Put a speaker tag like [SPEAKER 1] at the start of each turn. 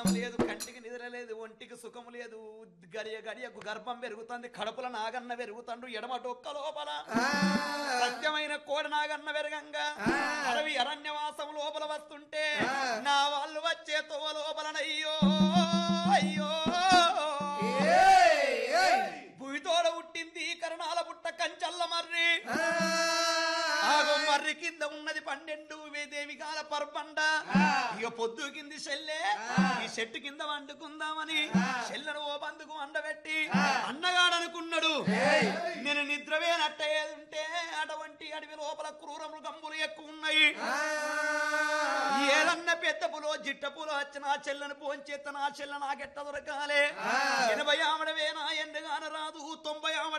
[SPEAKER 1] ఆనందం లేదు కంటికి నిద్ర లేదు ఒంటికి సుఖం లేదు గడియ గడియకు గర్భం పెరుగుతుంది కడుపుల నాగన్న పెరుగుతండు ఎడమ డొక్క లోపల సత్యమైన కోడ నాగన్న పెరగంగా అడవి అరణ్యవాసం లోపల వస్తుంటే నా వాళ్ళు వచ్చే తోవ లోపలనయ్యో అయ్యో భూమితోడ పుట్టింది కరణాల పుట్ట కంచల్ల మర్రి ఆగో మర్రి కింద ఉన్నది పన్నెండు దేవికాల పర్బండ ఇక పొద్దు కింది చెల్లె ఈ చెట్టు కింద వండుకుందామని చెల్లెను ఓ బందుకు వండబెట్టి అన్నగాడనుకున్నాడు నేను నిద్రవేనట్టేది ఉంటే అటువంటి అడవి లోపల క్రూర మృగంబులు ఎక్కువ ఉన్నాయి ఏదన్న పెద్ద పులో జిట్ట పులో వచ్చి నా చెల్లెను పోంచేత నా చెల్లె నాకెట్ట దొరకాలే ఎనభై ఆవిడవేనా ఎండగాన రాదు తొంభై ఆవిడ